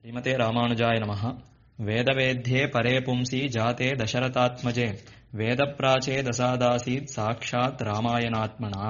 श्रीमते रामानुजाय नमः वेदवेद्ये परे पुंसि जाते दशरथात्मजे वेदप्राचे दसादासीत् साक्षात् रामायणात्मना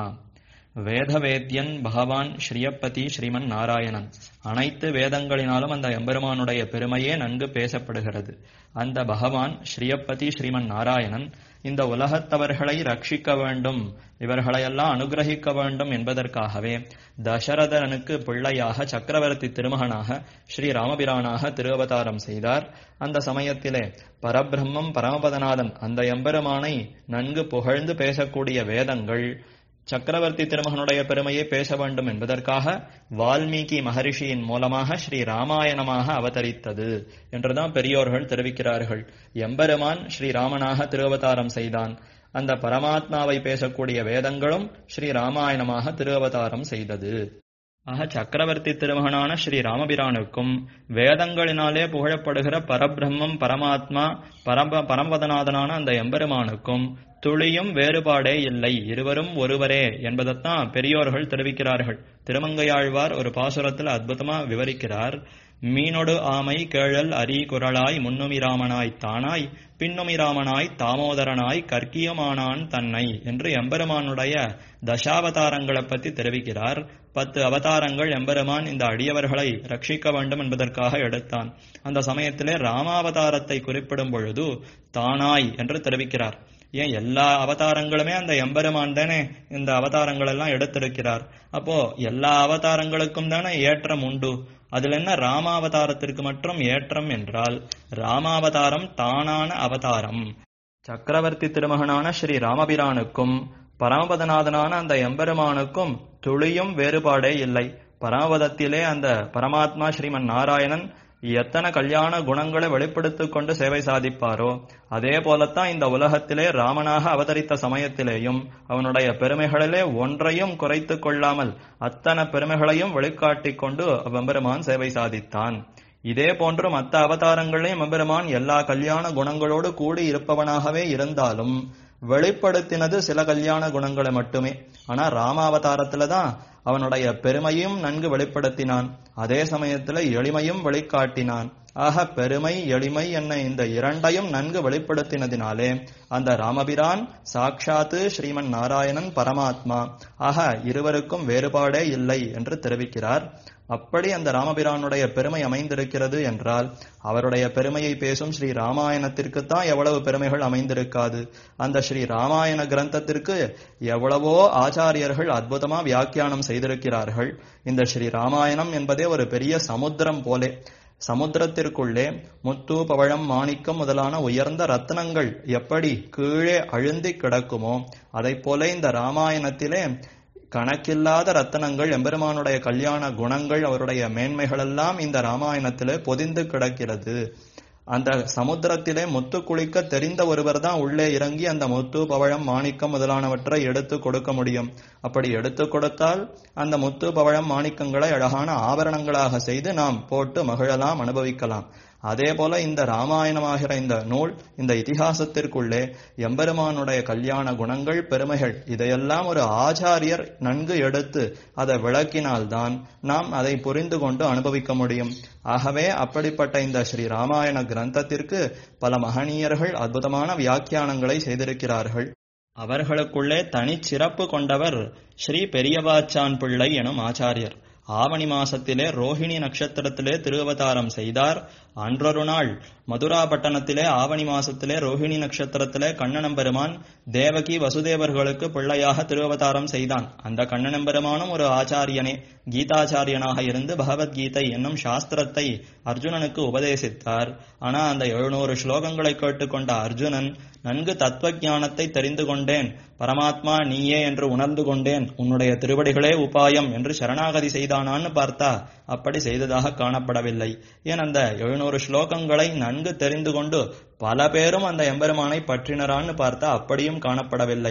வேதவேத்யன் பகவான் ஸ்ரீயப்பதி ஸ்ரீமன் நாராயணன் அனைத்து வேதங்களினாலும் அந்த எம்பெருமானுடைய பெருமையே நன்கு பேசப்படுகிறது அந்த பகவான் ஸ்ரீயப்பதி ஸ்ரீமன் நாராயணன் இந்த உலகத்தவர்களை ரட்சிக்க வேண்டும் இவர்களையெல்லாம் அனுகிரகிக்க வேண்டும் என்பதற்காகவே தசரதனுக்கு பிள்ளையாக சக்கரவர்த்தி திருமகனாக ஸ்ரீ ராமபிரானாக திருவதாரம் செய்தார் அந்த சமயத்திலே பரபிரம்மம் பரமபதநாதன் அந்த எம்பெருமானை நன்கு புகழ்ந்து பேசக்கூடிய வேதங்கள் சக்கரவர்த்தி திருமகனுடைய பெருமையை பேச வேண்டும் என்பதற்காக வால்மீகி மகரிஷியின் மூலமாக ஸ்ரீ ராமாயணமாக அவதரித்தது என்றுதான் பெரியோர்கள் தெரிவிக்கிறார்கள் எம்பெருமான் ஸ்ரீ ராமனாக திருவதாரம் செய்தான் அந்த பரமாத்மாவை பேசக்கூடிய வேதங்களும் ஸ்ரீ ராமாயணமாக திருவதாரம் செய்தது ஆக சக்கரவர்த்தி திருமகனான ஸ்ரீ ராமபிரானுக்கும் வேதங்களினாலே புகழப்படுகிற பரபிரம்மம் பரமாத்மா பரம பரமபதநாதனான அந்த எம்பெருமானுக்கும் துளியும் வேறுபாடே இல்லை இருவரும் ஒருவரே என்பதைத்தான் பெரியோர்கள் தெரிவிக்கிறார்கள் திருமங்கையாழ்வார் ஒரு பாசுரத்தில் அற்புதமா விவரிக்கிறார் மீனொடு ஆமை கேழல் அரி குரலாய் முன்னுமிராமனாய் தானாய் பின்னுமிராமனாய் தாமோதரனாய் கற்கியமானான் தன்னை என்று எம்பெருமானுடைய தசாவதாரங்களை பற்றி தெரிவிக்கிறார் பத்து அவதாரங்கள் எம்பெருமான் இந்த அடியவர்களை ரட்சிக்க வேண்டும் என்பதற்காக எடுத்தான் அந்த சமயத்திலே ராமாவதாரத்தை குறிப்பிடும் பொழுது தானாய் என்று தெரிவிக்கிறார் ஏன் எல்லா அவதாரங்களுமே அந்த எம்பெருமான் தானே இந்த அவதாரங்கள் எல்லாம் எடுத்திருக்கிறார் அப்போ எல்லா அவதாரங்களுக்கும் தானே ஏற்றம் உண்டு அதுல என்ன ராமாவதாரத்திற்கு மட்டும் ஏற்றம் என்றால் ராமாவதாரம் தானான அவதாரம் சக்கரவர்த்தி திருமகனான ஸ்ரீ ராமபிரானுக்கும் பரமபதநாதனான அந்த எம்பெருமானுக்கும் துளியும் வேறுபாடே இல்லை பரமபதத்திலே அந்த பரமாத்மா ஸ்ரீமன் நாராயணன் எத்தனை கல்யாண குணங்களை வெளிப்படுத்திக் கொண்டு சேவை சாதிப்பாரோ அதே போலத்தான் இந்த உலகத்திலே ராமனாக அவதரித்த சமயத்திலேயும் அவனுடைய பெருமைகளிலே ஒன்றையும் குறைத்து கொள்ளாமல் அத்தனை பெருமைகளையும் வெளிக்காட்டிக் கொண்டு வெம்பெருமான் சேவை சாதித்தான் இதே போன்று மற்ற அவதாரங்களையும் வெம்பெருமான் எல்லா கல்யாண குணங்களோடு கூடி இருப்பவனாகவே இருந்தாலும் வெளிப்படுத்தினது சில கல்யாண குணங்களை மட்டுமே ஆனா ராமாவதாரத்துல தான் அவனுடைய பெருமையும் நன்கு வெளிப்படுத்தினான் அதே சமயத்துல எளிமையும் வெளிக்காட்டினான் ஆக பெருமை எளிமை என்ன இந்த இரண்டையும் நன்கு வெளிப்படுத்தினதினாலே அந்த ராமபிரான் சாட்சாத்து ஸ்ரீமன் நாராயணன் பரமாத்மா ஆக இருவருக்கும் வேறுபாடே இல்லை என்று தெரிவிக்கிறார் அப்படி அந்த ராமபிரானுடைய பெருமை அமைந்திருக்கிறது என்றால் அவருடைய பெருமையை பேசும் ஸ்ரீ ராமாயணத்திற்கு தான் எவ்வளவு பெருமைகள் அமைந்திருக்காது அந்த ஸ்ரீ ராமாயண கிரந்தத்திற்கு எவ்வளவோ ஆச்சாரியர்கள் அற்புதமா வியாக்கியானம் செய்திருக்கிறார்கள் இந்த ஸ்ரீ ராமாயணம் என்பதே ஒரு பெரிய சமுத்திரம் போலே சமுத்திரத்திற்குள்ளே முத்து பவழம் மாணிக்கம் முதலான உயர்ந்த ரத்னங்கள் எப்படி கீழே அழுந்தி கிடக்குமோ அதை போல இந்த ராமாயணத்திலே கணக்கில்லாத ரத்தனங்கள் எம்பெருமானுடைய கல்யாண குணங்கள் அவருடைய மேன்மைகள் எல்லாம் இந்த ராமாயணத்திலே பொதிந்து கிடக்கிறது அந்த சமுத்திரத்திலே முத்து குளிக்க தெரிந்த ஒருவர் தான் உள்ளே இறங்கி அந்த முத்து பவழம் மாணிக்கம் முதலானவற்றை எடுத்து கொடுக்க முடியும் அப்படி எடுத்து கொடுத்தால் அந்த முத்து பவழம் மாணிக்கங்களை அழகான ஆபரணங்களாக செய்து நாம் போட்டு மகிழலாம் அனுபவிக்கலாம் அதே போல இந்த ராமாயணமாகிற இந்த நூல் இந்த இதிகாசத்திற்குள்ளே எம்பெருமானுடைய கல்யாண குணங்கள் பெருமைகள் இதையெல்லாம் ஒரு ஆச்சாரியர் நன்கு எடுத்து அதை விளக்கினால்தான் நாம் அதை புரிந்து கொண்டு அனுபவிக்க முடியும் ஆகவே அப்படிப்பட்ட இந்த ஸ்ரீ ராமாயண கிரந்தத்திற்கு பல மகனீயர்கள் அற்புதமான வியாக்கியானங்களை செய்திருக்கிறார்கள் அவர்களுக்குள்ளே தனிச்சிறப்பு கொண்டவர் ஸ்ரீ பெரியவாச்சான் பிள்ளை எனும் ஆச்சாரியர் ஆவணி மாசத்திலே ரோஹிணி நட்சத்திரத்திலே திருவதாரம் செய்தார் அன்றொரு நாள் மதுரா பட்டணத்திலே ஆவணி மாசத்திலே ரோஹிணி நட்சத்திரத்திலே கண்ணனம்பெருமான் தேவகி வசுதேவர்களுக்கு பிள்ளையாக திருவதாரம் செய்தான் அந்த கண்ணனம்பெருமானும் ஒரு ஆச்சாரியனே கீதாச்சாரியனாக இருந்து பகவத்கீதை என்னும் சாஸ்திரத்தை அர்ஜுனனுக்கு உபதேசித்தார் ஆனா அந்த எழுநூறு ஸ்லோகங்களை கேட்டுக்கொண்ட அர்ஜுனன் நன்கு தத்துவ ஞானத்தை தெரிந்து கொண்டேன் பரமாத்மா நீயே என்று உணர்ந்து கொண்டேன் உன்னுடைய திருவடிகளே உபாயம் என்று சரணாகதி செய்தானான்னு பார்த்தா அப்படி செய்ததாக காணப்படவில்லை ஏன் அந்த எழுநூறு ஸ்லோகங்களை நன்கு தெரிந்து கொண்டு பல பேரும் அந்த எம்பெருமானை பற்றினரான்னு பார்த்தா அப்படியும் காணப்படவில்லை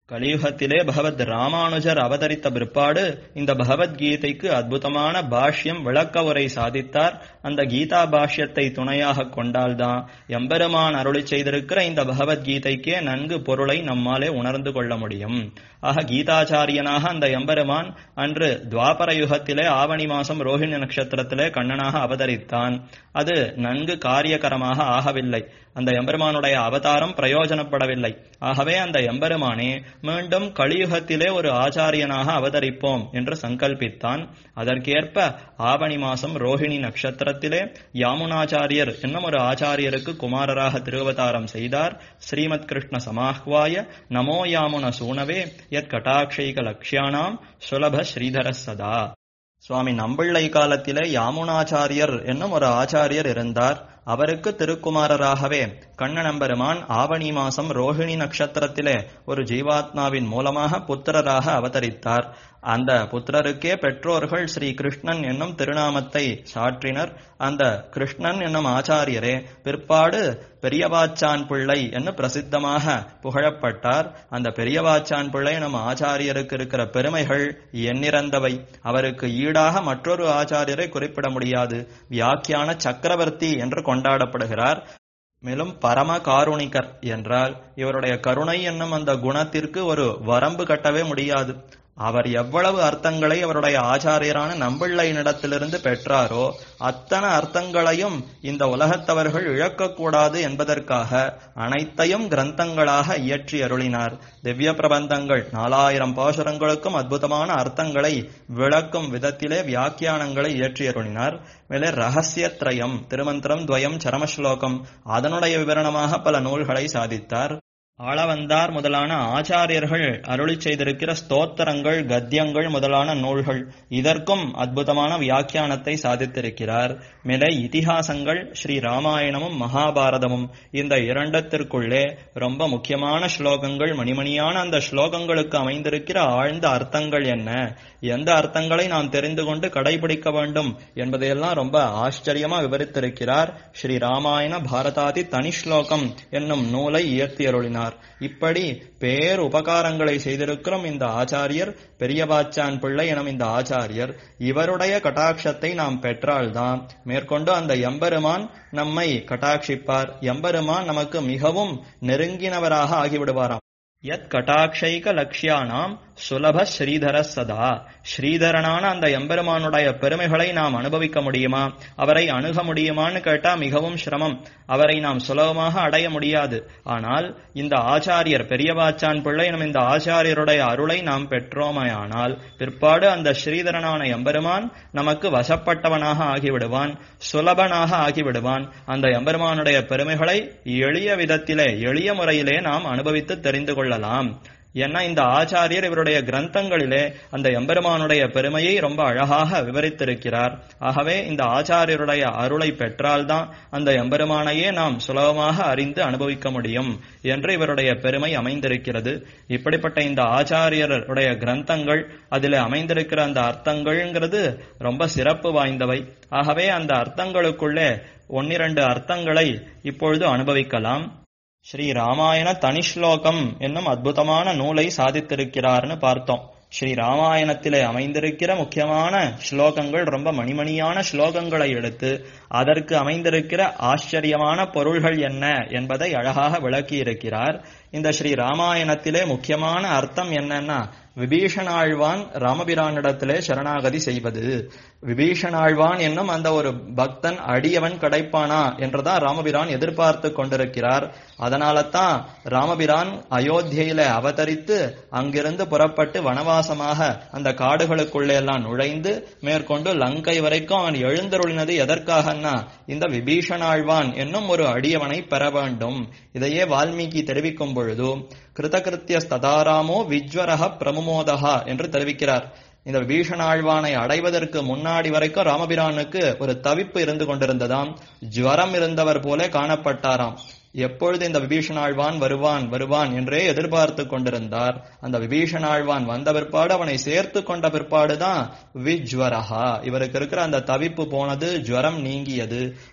கலியுகத்திலே பகவத் ராமானுஜர் அவதரித்த பிற்பாடு இந்த பகவத்கீதைக்கு அற்புதமான பாஷ்யம் விளக்க உரை சாதித்தார் அந்த கீதா பாஷ்யத்தை துணையாக கொண்டால்தான் எம்பெருமான் அருளி செய்திருக்கிற இந்த பகவத்கீதைக்கே நன்கு பொருளை நம்மாலே உணர்ந்து கொள்ள முடியும் ஆக கீதாச்சாரியனாக அந்த எம்பெருமான் அன்று துவாபர யுகத்திலே ஆவணி மாசம் ரோஹிணி நட்சத்திரத்திலே கண்ணனாக அவதரித்தான் அது நன்கு காரியகரமாக ஆகவில்லை அந்த எம்பெருமானுடைய அவதாரம் பிரயோஜனப்படவில்லை ஆகவே அந்த எம்பெருமானே மீண்டும் கலியுகத்திலே ஒரு ஆச்சாரியனாக அவதரிப்போம் என்று சங்கல்பித்தான் அதற்கேற்ப ஆவணி மாசம் ரோஹிணி நட்சத்திரத்திலே யாமுனாச்சாரியர் என்னும் ஒரு ஆச்சாரியருக்கு குமாரராக திருவதாரம் செய்தார் ஸ்ரீமத் கிருஷ்ண சமாஹ்வாய நமோ யாமுன சூனவே யத் கட்டாட்சைக லக்ஷ்யானாம் சுலப ஸ்ரீதர சதா சுவாமி நம்பிள்ளை காலத்திலே யாமுனாச்சாரியர் என்னும் ஒரு ஆச்சாரியர் இருந்தார் அவருக்கு திருக்குமாரராகவே கண்ணனம்பெருமான் ஆவணி மாசம் ரோஹிணி நட்சத்திரத்திலே ஒரு ஜீவாத்மாவின் மூலமாக புத்திரராக அவதரித்தார் அந்த புத்திரருக்கே பெற்றோர்கள் ஸ்ரீ கிருஷ்ணன் என்னும் திருநாமத்தை சாற்றினர் அந்த கிருஷ்ணன் என்னும் ஆச்சாரியரே பிற்பாடு பெரியவாச்சான் பிள்ளை என்று பிரசித்தமாக புகழப்பட்டார் அந்த பெரியவாச்சான் பிள்ளை நம் ஆச்சாரியருக்கு இருக்கிற பெருமைகள் எண்ணிறந்தவை அவருக்கு ஈடாக மற்றொரு ஆச்சாரியரை குறிப்பிட முடியாது வியாக்கியான சக்கரவர்த்தி என்று கொண்டாடப்படுகிறார் மேலும் பரம காருணிகர் என்றால் இவருடைய கருணை என்னும் அந்த குணத்திற்கு ஒரு வரம்பு கட்டவே முடியாது அவர் எவ்வளவு அர்த்தங்களை அவருடைய ஆச்சாரியரான நம்பிள்ளையினிடத்திலிருந்து பெற்றாரோ அத்தனை அர்த்தங்களையும் இந்த உலகத்தவர்கள் இழக்கக்கூடாது என்பதற்காக அனைத்தையும் கிரந்தங்களாக இயற்றி அருளினார் திவ்ய பிரபந்தங்கள் நாலாயிரம் பாசுரங்களுக்கும் அற்புதமான அர்த்தங்களை விளக்கும் விதத்திலே வியாக்கியானங்களை இயற்றி அருளினார் மேலே ரகசியத்ரயம் திருமந்திரம் துவயம் சரமஸ்லோகம் அதனுடைய விவரணமாக பல நூல்களை சாதித்தார் ஆளவந்தார் முதலான ஆச்சாரியர்கள் அருளி செய்திருக்கிற ஸ்தோத்திரங்கள் கத்தியங்கள் முதலான நூல்கள் இதற்கும் அற்புதமான வியாக்கியானத்தை சாதித்திருக்கிறார் மேலே இதிகாசங்கள் ஸ்ரீ ராமாயணமும் மகாபாரதமும் இந்த இரண்டத்திற்குள்ளே ரொம்ப முக்கியமான ஸ்லோகங்கள் மணிமணியான அந்த ஸ்லோகங்களுக்கு அமைந்திருக்கிற ஆழ்ந்த அர்த்தங்கள் என்ன எந்த அர்த்தங்களை நாம் தெரிந்து கொண்டு கடைபிடிக்க வேண்டும் என்பதையெல்லாம் ரொம்ப ஆச்சரியமா விவரித்திருக்கிறார் ஸ்ரீ ராமாயண பாரதாதி தனி ஸ்லோகம் என்னும் நூலை இயற்றியருளினார் இப்படி பேர் உபகாரங்களை செய்திருக்கிறோம் இந்த ஆச்சாரியர் பெரியபாச்சான் பிள்ளை எனும் இந்த ஆச்சாரியர் இவருடைய கட்டாட்சத்தை நாம் பெற்றால்தான் மேற்கொண்டு அந்த எம்பெருமான் நம்மை கட்டாட்சிப்பார் எம்பெருமான் நமக்கு மிகவும் நெருங்கினவராக ஆகிவிடுவாராம் யத் கட்டாட்சைக லக்ஷ்யானாம் சுலப ஸ்ரீதர சதா ஸ்ரீதரனான அந்த எம்பெருமானுடைய பெருமைகளை நாம் அனுபவிக்க முடியுமா அவரை அணுக முடியுமான்னு கேட்டா மிகவும் சிரமம் அவரை நாம் சுலபமாக அடைய முடியாது ஆனால் இந்த ஆச்சாரியர் பெரியவாச்சான் பிள்ளை நம் இந்த ஆச்சாரியருடைய அருளை நாம் பெற்றோமையானால் பிற்பாடு அந்த ஸ்ரீதரனான எம்பெருமான் நமக்கு வசப்பட்டவனாக ஆகிவிடுவான் சுலபனாக ஆகிவிடுவான் அந்த எம்பெருமானுடைய பெருமைகளை எளிய விதத்திலே எளிய முறையிலே நாம் அனுபவித்து தெரிந்து கொள்ளலாம் ஏன்னா இந்த ஆச்சாரியர் இவருடைய கிரந்தங்களிலே அந்த எம்பெருமானுடைய பெருமையை ரொம்ப அழகாக விவரித்திருக்கிறார் ஆகவே இந்த ஆச்சாரியருடைய அருளை பெற்றால்தான் அந்த எம்பெருமானையே நாம் சுலபமாக அறிந்து அனுபவிக்க முடியும் என்று இவருடைய பெருமை அமைந்திருக்கிறது இப்படிப்பட்ட இந்த ஆச்சாரியருடைய கிரந்தங்கள் அதில் அமைந்திருக்கிற அந்த அர்த்தங்கள்ங்கிறது ரொம்ப சிறப்பு வாய்ந்தவை ஆகவே அந்த அர்த்தங்களுக்குள்ளே ஒன்னிரண்டு அர்த்தங்களை இப்பொழுது அனுபவிக்கலாம் ஸ்ரீ ராமாயண தனிஷ்லோகம் என்னும் அற்புதமான நூலை சாதித்திருக்கிறார்னு பார்த்தோம் ஸ்ரீ ராமாயணத்திலே அமைந்திருக்கிற முக்கியமான ஸ்லோகங்கள் ரொம்ப மணிமணியான ஸ்லோகங்களை எடுத்து அதற்கு அமைந்திருக்கிற ஆச்சரியமான பொருள்கள் என்ன என்பதை அழகாக விளக்கி இருக்கிறார் இந்த ஸ்ரீ ராமாயணத்திலே முக்கியமான அர்த்தம் என்னன்னா விபீஷணாழ்வான் ராமபிரானிடத்திலே சரணாகதி செய்வது விபீஷணாழ்வான் என்னும் அந்த ஒரு பக்தன் அடியவன் கிடைப்பானா என்றுதான் ராமபிரான் எதிர்பார்த்து கொண்டிருக்கிறார் அதனால தான் ராமபிரான் அயோத்தியில அவதரித்து அங்கிருந்து புறப்பட்டு வனவாசமாக அந்த காடுகளுக்குள்ளே எல்லாம் நுழைந்து மேற்கொண்டு லங்கை வரைக்கும் அவன் எழுந்தருளினது எதற்காகன்னா இந்த விபீஷணாழ்வான் என்னும் ஒரு அடியவனை பெற வேண்டும் இதையே வால்மீகி தெரிவிக்கும் பொழுது கிருதகிருத்திய ஸ்ததாராமோ விஜ்வரக பிரமுமோதகா என்று தெரிவிக்கிறார் இந்த விபீஷணாழ்வானை அடைவதற்கு முன்னாடி வரைக்கும் ராமபிரானுக்கு ஒரு தவிப்பு இருந்து கொண்டிருந்ததாம் ஜுவரம் இருந்தவர் போல காணப்பட்டாராம் எப்பொழுது இந்த விபீஷணாழ்வான் வருவான் வருவான் என்றே எதிர்பார்த்து கொண்டிருந்தார் அந்த விபீஷணாழ்வான் வந்த பிற்பாடு அவனை சேர்த்து கொண்ட பிற்பாடுதான் விஜ்வரஹா இவருக்கு இருக்கிற அந்த தவிப்பு போனது ஜுவரம் நீங்கியது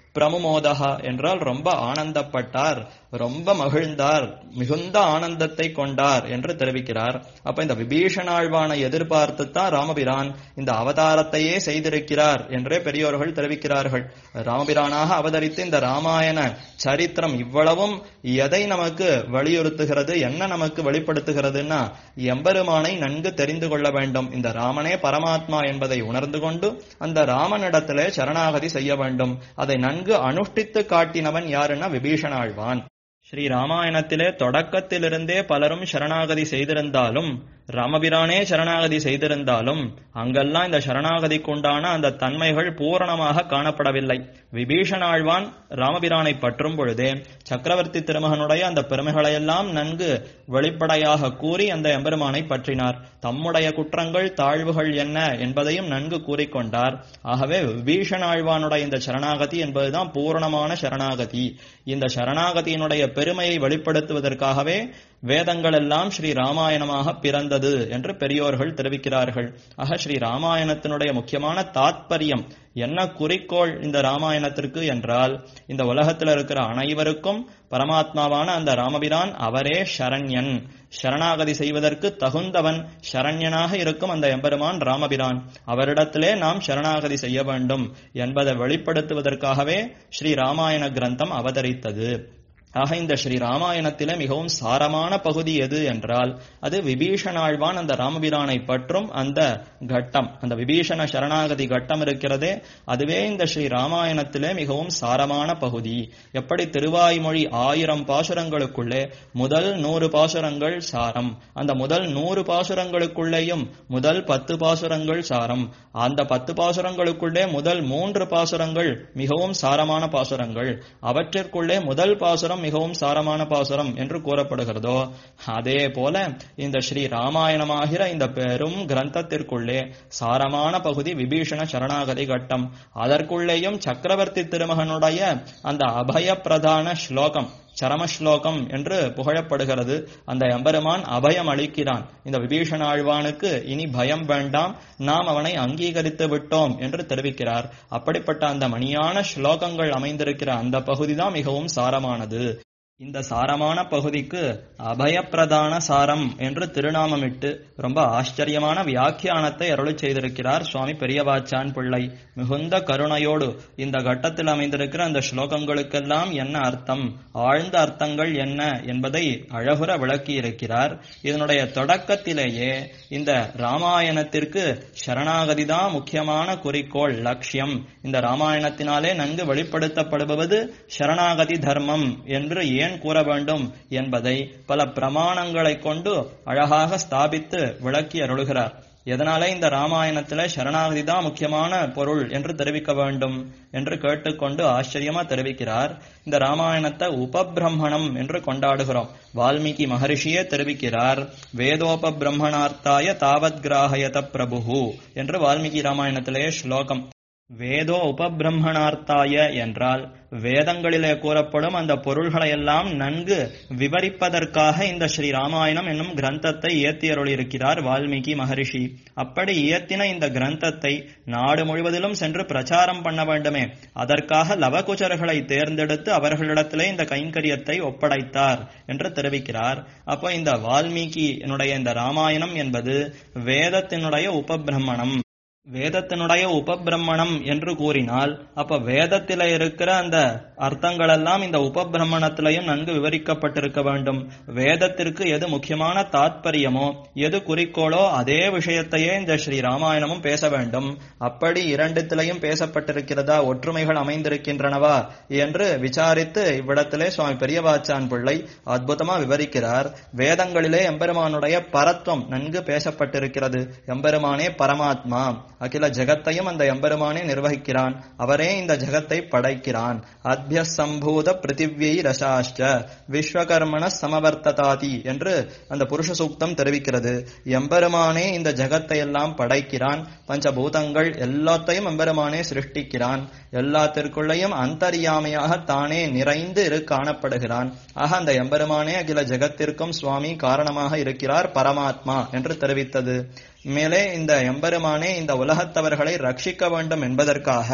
பிரமுமோதகா என்றால் ரொம்ப ஆனந்தப்பட்டார் ரொம்ப மகிழ்ந்தார் மிகுந்த ஆனந்தத்தை கொண்டார் என்று தெரிவிக்கிறார் அப்ப இந்த விபீஷணாழ்வானை எதிர்பார்த்து தான் ராமபிரான் இந்த அவதாரத்தையே செய்திருக்கிறார் என்றே பெரியோர்கள் தெரிவிக்கிறார்கள் ராமபிரானாக அவதரித்து இந்த ராமாயண சரித்திரம் இவ்வளவும் எதை நமக்கு வலியுறுத்துகிறது என்ன நமக்கு வெளிப்படுத்துகிறதுன்னா எம்பெருமானை நன்கு தெரிந்து கொள்ள வேண்டும் இந்த ராமனே பரமாத்மா என்பதை உணர்ந்து கொண்டு அந்த ராமனிடத்திலே சரணாகதி செய்ய வேண்டும் அதை நன்கு அனுஷ்டித்து காட்டினவன் யாருன்னா விபீஷணாழ்வான் ஸ்ரீ ராமாயணத்திலே தொடக்கத்திலிருந்தே பலரும் சரணாகதி செய்திருந்தாலும் ராமபிரானே சரணாகதி செய்திருந்தாலும் அங்கெல்லாம் இந்த சரணாகதிக்குண்டான அந்த தன்மைகள் பூரணமாக காணப்படவில்லை விபீஷணாழ்வான் ராமபிரானை பற்றும் பொழுதே சக்கரவர்த்தி திருமகனுடைய அந்த பெருமைகளையெல்லாம் நன்கு வெளிப்படையாக கூறி அந்த எம்பெருமானை பற்றினார் தம்முடைய குற்றங்கள் தாழ்வுகள் என்ன என்பதையும் நன்கு கூறிக்கொண்டார் ஆகவே விபீஷணாழ்வானுடைய இந்த சரணாகதி என்பதுதான் பூரணமான சரணாகதி இந்த சரணாகதியினுடைய பெருமையை வெளிப்படுத்துவதற்காகவே வேதங்கள் எல்லாம் ஸ்ரீ ராமாயணமாக பிறந்தது என்று பெரியோர்கள் தெரிவிக்கிறார்கள் ஆக ஸ்ரீ ராமாயணத்தினுடைய முக்கியமான தாத்பரியம் என்ன குறிக்கோள் இந்த ராமாயணத்திற்கு என்றால் இந்த உலகத்தில் இருக்கிற அனைவருக்கும் பரமாத்மாவான அந்த ராமபிரான் அவரே சரண்யன் சரணாகதி செய்வதற்கு தகுந்தவன் சரண்யனாக இருக்கும் அந்த எம்பெருமான் ராமபிரான் அவரிடத்திலே நாம் சரணாகதி செய்ய வேண்டும் என்பதை வெளிப்படுத்துவதற்காகவே ஸ்ரீ ராமாயண கிரந்தம் அவதரித்தது ஆக இந்த ஸ்ரீ ராமாயணத்திலே மிகவும் சாரமான பகுதி எது என்றால் அது விபீஷணாழ்வான் அந்த ராமபிரானை பற்றும் அந்த கட்டம் அந்த விபீஷண சரணாகதி கட்டம் இருக்கிறதே அதுவே இந்த ஸ்ரீ ராமாயணத்திலே மிகவும் சாரமான பகுதி எப்படி திருவாய்மொழி ஆயிரம் பாசுரங்களுக்குள்ளே முதல் நூறு பாசுரங்கள் சாரம் அந்த முதல் நூறு பாசுரங்களுக்குள்ளேயும் முதல் பத்து பாசுரங்கள் சாரம் அந்த பத்து பாசுரங்களுக்குள்ளே முதல் மூன்று பாசுரங்கள் மிகவும் சாரமான பாசுரங்கள் அவற்றிற்குள்ளே முதல் பாசுரம் மிகவும் சாரமான பாசுரம் என்று கூறப்படுகிறதோ அதே போல இந்த ஸ்ரீ ராமாயணமாகிற இந்த பெரும் கிரந்தத்திற்குள்ளே சாரமான பகுதி விபீஷண சரணாகதி கட்டம் அதற்குள்ளேயும் சக்கரவர்த்தி திருமகனுடைய அந்த அபய பிரதான ஸ்லோகம் சரம ஸ்லோகம் என்று புகழப்படுகிறது அந்த எம்பெருமான் அபயம் அளிக்கிறான் இந்த விபீஷண ஆழ்வானுக்கு இனி பயம் வேண்டாம் நாம் அவனை அங்கீகரித்து விட்டோம் என்று தெரிவிக்கிறார் அப்படிப்பட்ட அந்த மணியான ஸ்லோகங்கள் அமைந்திருக்கிற அந்த பகுதிதான் மிகவும் சாரமானது இந்த சாரமான பகுதிக்கு அபயப்பிரதான சாரம் என்று திருநாமமிட்டு ரொம்ப ஆச்சரியமான வியாக்கியானத்தை அருளி செய்திருக்கிறார் சுவாமி பெரியவாச்சான் பிள்ளை மிகுந்த கருணையோடு இந்த கட்டத்தில் அமைந்திருக்கிற அந்த ஸ்லோகங்களுக்கெல்லாம் என்ன அர்த்தம் ஆழ்ந்த அர்த்தங்கள் என்ன என்பதை அழகுற விளக்கி இருக்கிறார் இதனுடைய தொடக்கத்திலேயே இந்த ராமாயணத்திற்கு சரணாகதி தான் முக்கியமான குறிக்கோள் லட்சியம் இந்த ராமாயணத்தினாலே நன்கு வெளிப்படுத்தப்படுவது சரணாகதி தர்மம் என்று ஏன் கூற வேண்டும் என்பதை பல பிரமாணங்களை கொண்டு அழகாக ஸ்தாபித்து விளக்கி அருளுகிறார் எதனாலே இந்த ராமாயணத்துல சரணாகதி தான் முக்கியமான பொருள் என்று தெரிவிக்க வேண்டும் என்று கேட்டுக்கொண்டு ஆச்சரியமா தெரிவிக்கிறார் இந்த ராமாயணத்தை உபபிரம்மணம் என்று கொண்டாடுகிறோம் வால்மீகி மகரிஷியே தெரிவிக்கிறார் வேதோப பிரம்மணார்த்தாய தாவத் கிராகயத பிரபு என்று வால்மீகி ராமாயணத்திலேயே ஸ்லோகம் வேதோ உபபிரம்மணார்த்தாய என்றால் வேதங்களிலே கூறப்படும் அந்த பொருள்களை எல்லாம் நன்கு விவரிப்பதற்காக இந்த ஸ்ரீ ராமாயணம் என்னும் கிரந்தத்தை இயத்தி அருளியிருக்கிறார் வால்மீகி மகரிஷி அப்படி இயத்தின இந்த கிரந்தத்தை நாடு முழுவதிலும் சென்று பிரச்சாரம் பண்ண வேண்டுமே அதற்காக லவகுச்சர்களை தேர்ந்தெடுத்து அவர்களிடத்திலே இந்த கைங்கரியத்தை ஒப்படைத்தார் என்று தெரிவிக்கிறார் அப்போ இந்த வால்மீகி என்னுடைய இந்த ராமாயணம் என்பது வேதத்தினுடைய உபபிரம்மணம் வேதத்தினுடைய உபபிரம்மணம் என்று கூறினால் அப்ப வேதத்தில இருக்கிற அந்த அர்த்தங்கள் எல்லாம் இந்த உபபிரம்மணத்திலையும் நன்கு விவரிக்கப்பட்டிருக்க வேண்டும் வேதத்திற்கு எது முக்கியமான தாத்பரியமோ எது குறிக்கோளோ அதே விஷயத்தையே இந்த ஸ்ரீ ராமாயணமும் பேச வேண்டும் அப்படி இரண்டுத்திலையும் பேசப்பட்டிருக்கிறதா ஒற்றுமைகள் அமைந்திருக்கின்றனவா என்று விசாரித்து இவ்விடத்திலே சுவாமி பெரியவாச்சான் பிள்ளை அற்புதமா விவரிக்கிறார் வேதங்களிலே எம்பெருமானுடைய பரத்வம் நன்கு பேசப்பட்டிருக்கிறது எம்பெருமானே பரமாத்மா அகில ஜகத்தையும் அந்த எம்பெருமானே நிர்வகிக்கிறான் அவரே இந்த ஜகத்தை படைக்கிறான் அத்ய சம்பூத பிருத்திவியை ரசாஷ்ட விஸ்வகர்மண சமவர்த்ததாதி என்று அந்த புருஷ சூக்தம் தெரிவிக்கிறது எம்பெருமானே இந்த ஜகத்தை எல்லாம் படைக்கிறான் பஞ்சபூதங்கள் எல்லாத்தையும் எம்பெருமானே சிருஷ்டிக்கிறான் எல்லாத்திற்குள்ளேயும் அந்தரியாமையாக தானே நிறைந்து இரு காணப்படுகிறான் ஆக அந்த எம்பெருமானே அகில ஜகத்திற்கும் சுவாமி காரணமாக இருக்கிறார் பரமாத்மா என்று தெரிவித்தது மேலே இந்த எம்பெருமானே இந்த உலகத்தவர்களை ரட்சிக்க வேண்டும் என்பதற்காக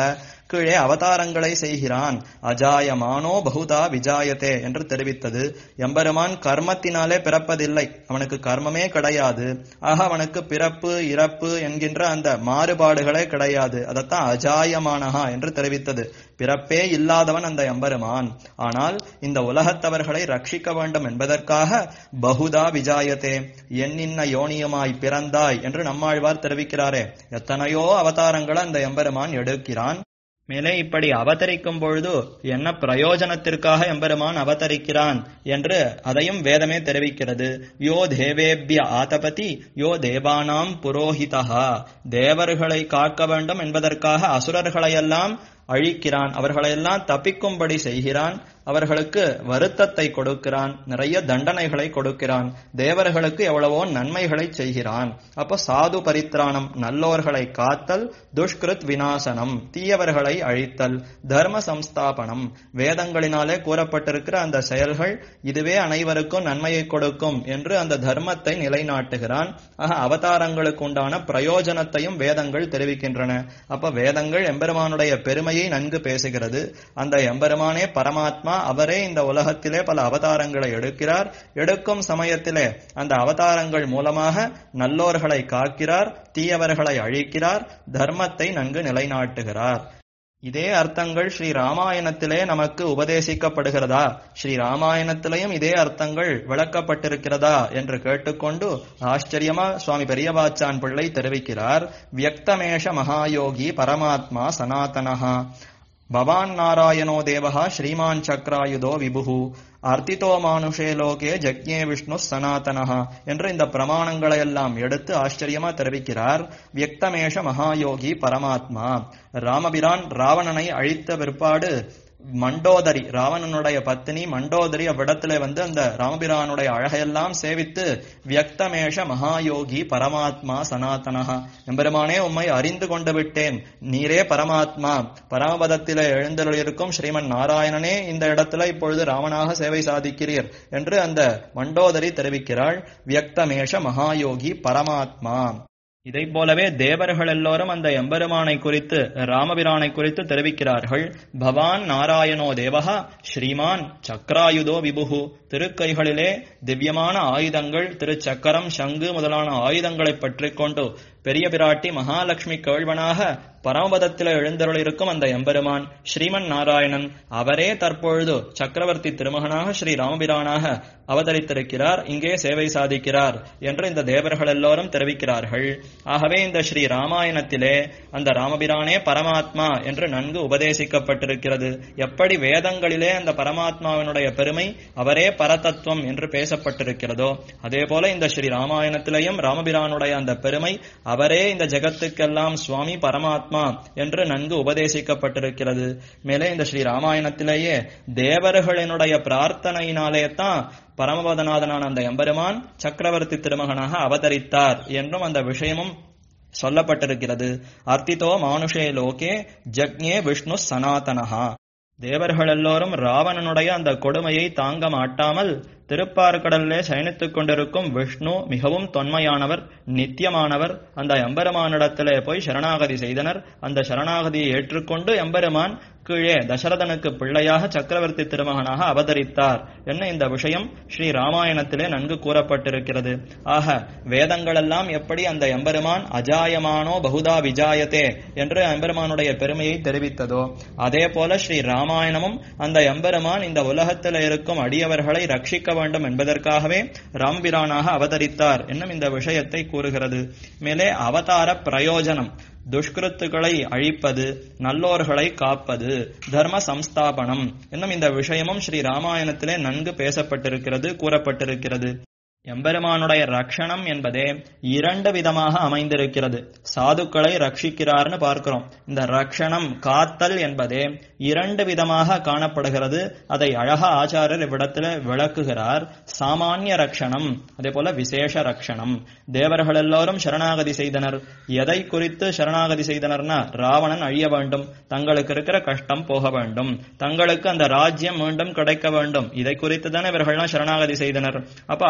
கீழே அவதாரங்களை செய்கிறான் அஜாயமானோ பகுதா விஜாயத்தே என்று தெரிவித்தது எம்பெருமான் கர்மத்தினாலே பிறப்பதில்லை அவனுக்கு கர்மமே கிடையாது ஆக அவனுக்கு பிறப்பு இறப்பு என்கின்ற அந்த மாறுபாடுகளே கிடையாது அதைத்தான் அஜாயமானஹா என்று தெரிவித்தது பிறப்பே இல்லாதவன் அந்த எம்பெருமான் ஆனால் இந்த உலகத்தவர்களை ரட்சிக்க வேண்டும் என்பதற்காக பகுதா விஜாயத்தே என்னின்ன யோனியமாய் பிறந்தாய் என்று நம்மாழ்வார் தெரிவிக்கிறாரே எத்தனையோ அவதாரங்களை அந்த எம்பெருமான் எடுக்கிறான் மேலே இப்படி அவதரிக்கும் பொழுது என்ன பிரயோஜனத்திற்காக எம்பெருமான் அவதரிக்கிறான் என்று அதையும் வேதமே தெரிவிக்கிறது யோ தேவேபிய ஆதபதி யோ தேவானாம் புரோஹிதா தேவர்களை காக்க வேண்டும் என்பதற்காக அசுரர்களையெல்லாம் அழிக்கிறான் அவர்களையெல்லாம் தப்பிக்கும்படி செய்கிறான் அவர்களுக்கு வருத்தத்தை கொடுக்கிறான் நிறைய தண்டனைகளை கொடுக்கிறான் தேவர்களுக்கு எவ்வளவோ நன்மைகளை செய்கிறான் அப்போ சாது பரித்ராணம் நல்லோர்களை காத்தல் துஷ்கிருத் விநாசனம் தீயவர்களை அழித்தல் தர்ம சம்ஸ்தாபனம் வேதங்களினாலே கூறப்பட்டிருக்கிற அந்த செயல்கள் இதுவே அனைவருக்கும் நன்மையை கொடுக்கும் என்று அந்த தர்மத்தை நிலைநாட்டுகிறான் ஆக அவதாரங்களுக்கு உண்டான பிரயோஜனத்தையும் வேதங்கள் தெரிவிக்கின்றன அப்ப வேதங்கள் எம்பெருமானுடைய பெருமையை நன்கு பேசுகிறது அந்த எம்பெருமானே பரமாத்மா அவரே இந்த உலகத்திலே பல அவதாரங்களை எடுக்கிறார் எடுக்கும் சமயத்திலே அந்த அவதாரங்கள் மூலமாக நல்லோர்களை காக்கிறார் தீயவர்களை அழிக்கிறார் தர்மத்தை நன்கு நிலைநாட்டுகிறார் இதே அர்த்தங்கள் ஸ்ரீ ராமாயணத்திலே நமக்கு உபதேசிக்கப்படுகிறதா ஸ்ரீ ராமாயணத்திலையும் இதே அர்த்தங்கள் விளக்கப்பட்டிருக்கிறதா என்று கேட்டுக்கொண்டு ஆச்சரியமா சுவாமி பெரியவாச்சான் பிள்ளை தெரிவிக்கிறார் வியக்தமேஷ மகாயோகி பரமாத்மா சனாதனஹா பவான் நாராயணோ தேவஹா ஸ்ரீமான் சக்ராயுதோ விபுகு அர்த்திதோ மானுஷே லோகே ஜக்ஞே விஷ்ணு சனாதனஹா என்று இந்த பிரமாணங்களை எல்லாம் எடுத்து ஆச்சரியமா தெரிவிக்கிறார் வியக்தமேஷ மகாயோகி பரமாத்மா ராமபிரான் ராவணனை அழித்த பிற்பாடு மண்டோதரி ராவணனுடைய பத்தினி மண்டோதரி அவ்விடத்துல வந்து அந்த ராமபிரானுடைய அழகையெல்லாம் சேவித்து வியக்தமேஷ மகாயோகி பரமாத்மா சனாதனஹா எம்பெருமானே உம்மை அறிந்து கொண்டு விட்டேன் நீரே பரமாத்மா பரமபதத்திலே எழுந்தருளிருக்கும் ஸ்ரீமன் நாராயணனே இந்த இடத்துல இப்பொழுது ராமனாக சேவை சாதிக்கிறீர் என்று அந்த மண்டோதரி தெரிவிக்கிறாள் வியக்தமேஷ மகாயோகி பரமாத்மா இதை போலவே தேவர்கள் எல்லோரும் அந்த எம்பெருமானை குறித்து ராமபிரானை குறித்து தெரிவிக்கிறார்கள் பவான் நாராயணோ தேவஹா ஸ்ரீமான் சக்ராயுதோ விபுகு திருக்கைகளிலே திவ்யமான ஆயுதங்கள் திருச்சக்கரம் சங்கு முதலான ஆயுதங்களை பற்றிக் கொண்டு பெரிய பிராட்டி மகாலட்சுமி கேழ்வனாக பரமபதத்தில் எழுந்தருளிருக்கும் அந்த எம்பெருமான் ஸ்ரீமன் நாராயணன் அவரே தற்பொழுது சக்கரவர்த்தி திருமகனாக ஸ்ரீ ராமபிரானாக அவதரித்திருக்கிறார் இங்கே சேவை சாதிக்கிறார் என்று இந்த தேவர்கள் எல்லோரும் தெரிவிக்கிறார்கள் ஆகவே இந்த ஸ்ரீ ராமாயணத்திலே அந்த ராமபிரானே பரமாத்மா என்று நன்கு உபதேசிக்கப்பட்டிருக்கிறது எப்படி வேதங்களிலே அந்த பரமாத்மாவினுடைய பெருமை அவரே பரதத்துவம் என்று பேசப்பட்டிருக்கிறதோ அதே போல இந்த ஸ்ரீ ராமாயணத்திலேயும் ராமபிரானுடைய அந்த பெருமை அவரே இந்த ஜெகத்துக்கெல்லாம் சுவாமி பரமாத்மா என்று நன்கு உபதேசிக்கப்பட்டிருக்கிறது மேலே இந்த ஸ்ரீ ராமாயணத்திலேயே தேவர்களினுடைய பிரார்த்தனையினாலே தான் பரமபதநாதனான அந்த எம்பெருமான் சக்கரவர்த்தி திருமகனாக அவதரித்தார் என்றும் அந்த விஷயமும் சொல்லப்பட்டிருக்கிறது அர்த்திதோ மானுஷே லோகே ஜக்ஞே விஷ்ணு சனாதனஹா தேவர்கள் எல்லோரும் ராவணனுடைய அந்த கொடுமையை தாங்க மாட்டாமல் திருப்பார்கடலிலே சயனித்துக் கொண்டிருக்கும் விஷ்ணு மிகவும் தொன்மையானவர் நித்தியமானவர் அந்த எம்பெருமானிடத்திலே போய் சரணாகதி செய்தனர் அந்த சரணாகதியை ஏற்றுக்கொண்டு எம்பெருமான் கீழே தசரதனுக்கு பிள்ளையாக சக்கரவர்த்தி திருமகனாக அவதரித்தார் என்ன இந்த விஷயம் ஸ்ரீ ராமாயணத்திலே நன்கு கூறப்பட்டிருக்கிறது ஆக வேதங்களெல்லாம் எப்படி அந்த எம்பெருமான் அஜாயமானோ பகுதா விஜாயத்தே என்று எம்பெருமானுடைய பெருமையை தெரிவித்ததோ அதே போல ஸ்ரீ ராமாயணமும் அந்த எம்பெருமான் இந்த உலகத்தில் இருக்கும் அடியவர்களை ரட்சிக்க வேண்டும் என்பதற்காகவே ராம்பிரானாக அவதரித்தார் என்னும் இந்த விஷயத்தை கூறுகிறது மேலே அவதார பிரயோஜனம் துஷ்கிருத்துக்களை அழிப்பது நல்லோர்களை காப்பது தர்ம சம்ஸ்தாபனம் என்னும் இந்த விஷயமும் ஸ்ரீ ராமாயணத்திலே நன்கு பேசப்பட்டிருக்கிறது கூறப்பட்டிருக்கிறது எம்பெருமானுடைய ரக்ஷணம் என்பதே இரண்டு விதமாக அமைந்திருக்கிறது சாதுக்களை ரட்சிக்கிறார்னு பார்க்கிறோம் இந்த ரக்ஷணம் காத்தல் என்பதே இரண்டு விதமாக காணப்படுகிறது அதை அழகா ஆச்சாரியர் இவ்விடத்துல விளக்குகிறார் சாமானிய ரக்ஷணம் அதே போல விசேஷ ரக்ஷணம் தேவர்கள் எல்லோரும் சரணாகதி செய்தனர் எதை குறித்து சரணாகதி செய்தனர்னா ராவணன் அழிய வேண்டும் தங்களுக்கு இருக்கிற கஷ்டம் போக வேண்டும் தங்களுக்கு அந்த ராஜ்யம் மீண்டும் கிடைக்க வேண்டும் இதை குறித்து தானே இவர்கள்லாம் சரணாகதி செய்தனர் அப்ப அவர்களுக்கு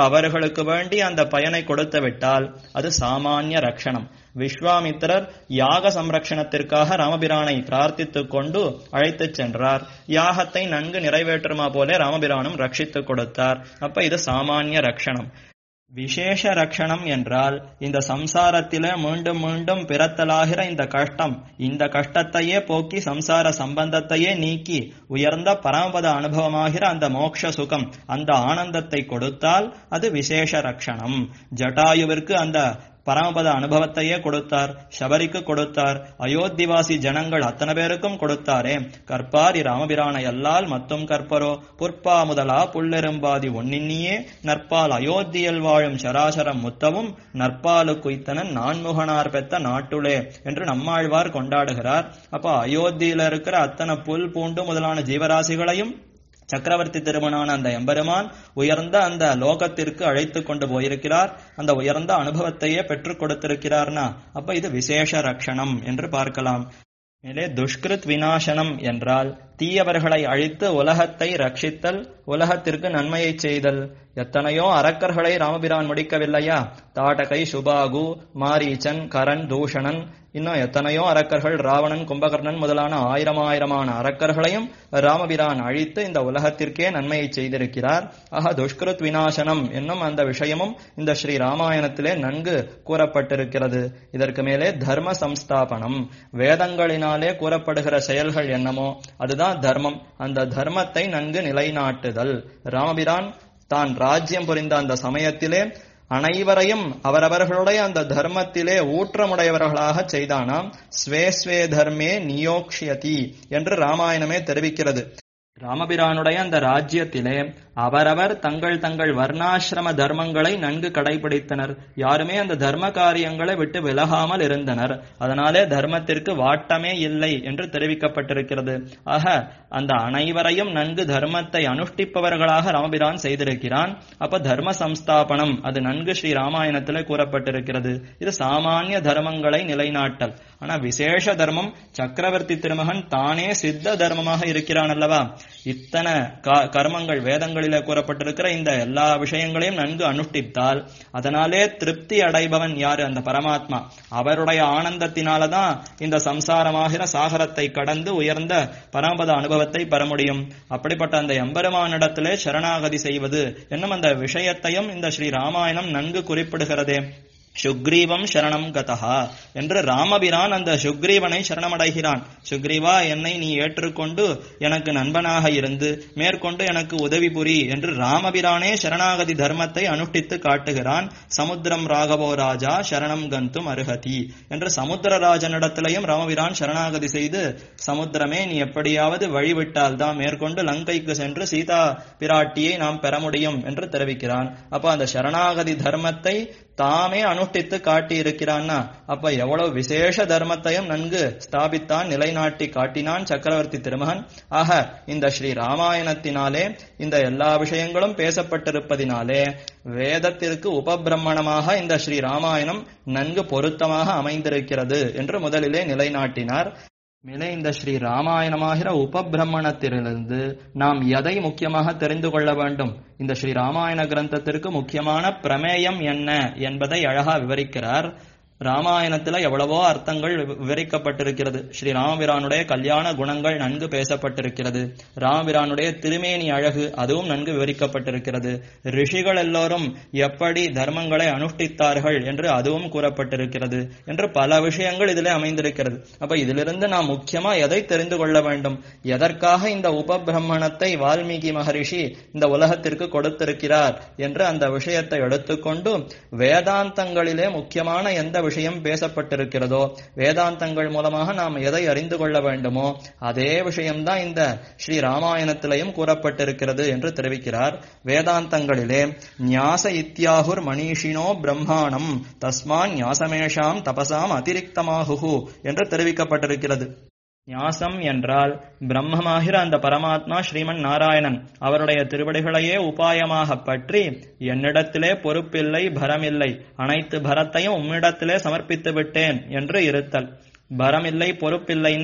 தேவதைகளுக்கு வேண்டி அந்த பயனை கொடுத்து விட்டால் அது சாமானிய ரக்ஷணம் விஸ்வாமித்திரர் யாக சம்ரக்ஷணத்திற்காக ராமபிரானை பிரார்த்தித்துக் கொண்டு அழைத்துச் சென்றார் யாகத்தை நன்கு நிறைவேற்றுமா போல ராமபிரானும் ரட்சித்துக் கொடுத்தார் அப்ப இது சாமானிய ரக்ஷணம் விசேஷ ரக்ஷணம் என்றால் இந்த சம்சாரத்திலே மீண்டும் மீண்டும் பிறத்தலாகிற இந்த கஷ்டம் இந்த கஷ்டத்தையே போக்கி சம்சார சம்பந்தத்தையே நீக்கி உயர்ந்த பரமபத அனுபவமாகிற அந்த மோட்ச சுகம் அந்த ஆனந்தத்தை கொடுத்தால் அது விசேஷ ரக்ஷணம் ஜட்டாயுவிற்கு அந்த பரமபத அனுபவத்தையே கொடுத்தார் சபரிக்கு கொடுத்தார் அயோத்திவாசி ஜனங்கள் அத்தனை பேருக்கும் கொடுத்தாரே கற்பாரி ராமபிரானை அல்லால் மத்தும் கற்பரோ புற்பா முதலா புல்லெரும்பாதி ஒன்னின்னியே நற்பால் அயோத்தியில் வாழும் சராசரம் முத்தவும் நற்பாலு குய்த்தனன் நான்முகனார் பெத்த நாட்டுளே என்று நம்மாழ்வார் கொண்டாடுகிறார் அப்ப அயோத்தியில இருக்கிற அத்தனை புல் பூண்டு முதலான ஜீவராசிகளையும் சக்கரவர்த்தி திருமணான அந்த எம்பெருமான் உயர்ந்த அந்த லோகத்திற்கு அழைத்து கொண்டு போயிருக்கிறார் அந்த உயர்ந்த அனுபவத்தையே பெற்றுக் கொடுத்திருக்கிறார்னா அப்ப இது விசேஷ ரக்ஷணம் என்று பார்க்கலாம் மேலே துஷ்கிருத் விநாசனம் என்றால் தீயவர்களை அழித்து உலகத்தை ரட்சித்தல் உலகத்திற்கு நன்மையை செய்தல் எத்தனையோ அரக்கர்களை ராமபிரான் முடிக்கவில்லையா தாடகை சுபாகு மாரீச்சன் கரண் தூஷணன் இன்னும் எத்தனையோ அரக்கர்கள் ராவணன் கும்பகர்ணன் முதலான ஆயிரம் ஆயிரமான அரக்கர்களையும் ராமபிரான் அழித்து இந்த உலகத்திற்கே நன்மையை செய்திருக்கிறார் ஆக துஷ்கிருத் விநாசனம் என்னும் அந்த விஷயமும் இந்த ஸ்ரீ ராமாயணத்திலே நன்கு கூறப்பட்டிருக்கிறது இதற்கு மேலே தர்ம சம்ஸ்தாபனம் வேதங்களினாலே கூறப்படுகிற செயல்கள் என்னமோ அதுதான் தர்மம் அந்த தர்மத்தை நன்கு நிலைநாட்டுதல் ராமபிரான் தான் ராஜ்யம் புரிந்த அந்த சமயத்திலே அனைவரையும் அவரவர்களுடைய அந்த தர்மத்திலே ஊற்றமுடையவர்களாக செய்தானாம் ஸ்வே ஸ்வே தர்மே நியோக்ஷியதி என்று ராமாயணமே தெரிவிக்கிறது ராமபிரானுடைய அந்த ராஜ்யத்திலே அவரவர் தங்கள் தங்கள் வர்ணாசிரம தர்மங்களை நன்கு கடைபிடித்தனர் யாருமே அந்த தர்ம காரியங்களை விட்டு விலகாமல் இருந்தனர் அதனாலே தர்மத்திற்கு வாட்டமே இல்லை என்று தெரிவிக்கப்பட்டிருக்கிறது ஆக அந்த அனைவரையும் நன்கு தர்மத்தை அனுஷ்டிப்பவர்களாக ராமபிரான் செய்திருக்கிறான் அப்ப தர்ம சம்ஸ்தாபனம் அது நன்கு ஸ்ரீ ராமாயணத்திலே கூறப்பட்டிருக்கிறது இது சாமானிய தர்மங்களை நிலைநாட்டல் ஆனா விசேஷ தர்மம் சக்கரவர்த்தி திருமகன் தானே சித்த தர்மமாக இருக்கிறான் அல்லவா இத்தனை கர்மங்கள் வேதங்களிலே கூறப்பட்டிருக்கிற இந்த எல்லா விஷயங்களையும் நன்கு அனுஷ்டித்தால் அதனாலே திருப்தி அடைபவன் யாரு அந்த பரமாத்மா அவருடைய ஆனந்தத்தினாலதான் இந்த சம்சாரமாகிற சாகரத்தை கடந்து உயர்ந்த பரமபத அனுபவத்தை பெற முடியும் அப்படிப்பட்ட அந்த எம்பெருமானிடத்திலே சரணாகதி செய்வது என்னும் அந்த விஷயத்தையும் இந்த ஸ்ரீ ராமாயணம் நன்கு குறிப்பிடுகிறதே சுக்ரீவம் சரணம் கதஹா என்று ராமபிரான் அந்த சுக்ரீவனை சரணமடைகிறான் சுக்ரீவா என்னை நீ ஏற்றுக்கொண்டு எனக்கு நண்பனாக இருந்து மேற்கொண்டு எனக்கு உதவி புரி என்று ராமபிரானே சரணாகதி தர்மத்தை அனுஷ்டித்து காட்டுகிறான் சமுத்திரம் ராகவோ ராஜா சரணம் கந்தும் அருகதி என்று சமுத்திரராஜனிடத்திலையும் ராமபிரான் சரணாகதி செய்து சமுத்திரமே நீ எப்படியாவது வழிவிட்டால் தான் மேற்கொண்டு லங்கைக்கு சென்று சீதா பிராட்டியை நாம் பெற முடியும் என்று தெரிவிக்கிறான் அப்ப அந்த சரணாகதி தர்மத்தை தாமே அனுஷ்டித்து காட்டி இருக்கிறான்னா அப்ப எவ்வளவு விசேஷ தர்மத்தையும் நன்கு ஸ்தாபித்தான் நிலைநாட்டி காட்டினான் சக்கரவர்த்தி திருமகன் ஆக இந்த ஸ்ரீ ராமாயணத்தினாலே இந்த எல்லா விஷயங்களும் பேசப்பட்டிருப்பதினாலே வேதத்திற்கு உபபிரமணமாக இந்த ஸ்ரீ ராமாயணம் நன்கு பொருத்தமாக அமைந்திருக்கிறது என்று முதலிலே நிலைநாட்டினார் மேலே இந்த ஸ்ரீ ராமாயணமாகிற உபபிரமணத்திலிருந்து நாம் எதை முக்கியமாக தெரிந்து கொள்ள வேண்டும் இந்த ஸ்ரீ ராமாயண கிரந்தத்திற்கு முக்கியமான பிரமேயம் என்ன என்பதை அழகா விவரிக்கிறார் ராமாயணத்துல எவ்வளவோ அர்த்தங்கள் விவரிக்கப்பட்டிருக்கிறது ஸ்ரீ ராமபிரானுடைய கல்யாண குணங்கள் நன்கு பேசப்பட்டிருக்கிறது ராமபிரானுடைய திருமேனி அழகு அதுவும் நன்கு விவரிக்கப்பட்டிருக்கிறது ரிஷிகள் எல்லோரும் எப்படி தர்மங்களை அனுஷ்டித்தார்கள் என்று அதுவும் கூறப்பட்டிருக்கிறது என்று பல விஷயங்கள் இதிலே அமைந்திருக்கிறது அப்ப இதிலிருந்து நாம் முக்கியமா எதை தெரிந்து கொள்ள வேண்டும் எதற்காக இந்த உபபிரமணத்தை வால்மீகி மகரிஷி இந்த உலகத்திற்கு கொடுத்திருக்கிறார் என்று அந்த விஷயத்தை எடுத்துக்கொண்டு வேதாந்தங்களிலே முக்கியமான எந்த விஷயம் பேசப்பட்டிருக்கிறதோ வேதாந்தங்கள் மூலமாக நாம் எதை அறிந்து கொள்ள வேண்டுமோ அதே விஷயம்தான் இந்த ஸ்ரீ ராமாயணத்திலையும் கூறப்பட்டிருக்கிறது என்று தெரிவிக்கிறார் வேதாந்தங்களிலே ஞாச இத்தியாகுர் மணிஷினோ பிரம்மாணம் தஸ்மான் ஞாசமேஷாம் தபசாம் அதிரிக்தமாகுகு என்று தெரிவிக்கப்பட்டிருக்கிறது ஞாசம் என்றால் பிரம்மமாகிற அந்த பரமாத்மா ஸ்ரீமன் நாராயணன் அவருடைய திருவடிகளையே உபாயமாக பற்றி என்னிடத்திலே பொறுப்பில்லை பரமில்லை அனைத்து பரத்தையும் உம்மிடத்திலே சமர்ப்பித்து விட்டேன் என்று இருத்தல் பரமில்லை பொறுப்பில்லைன்னா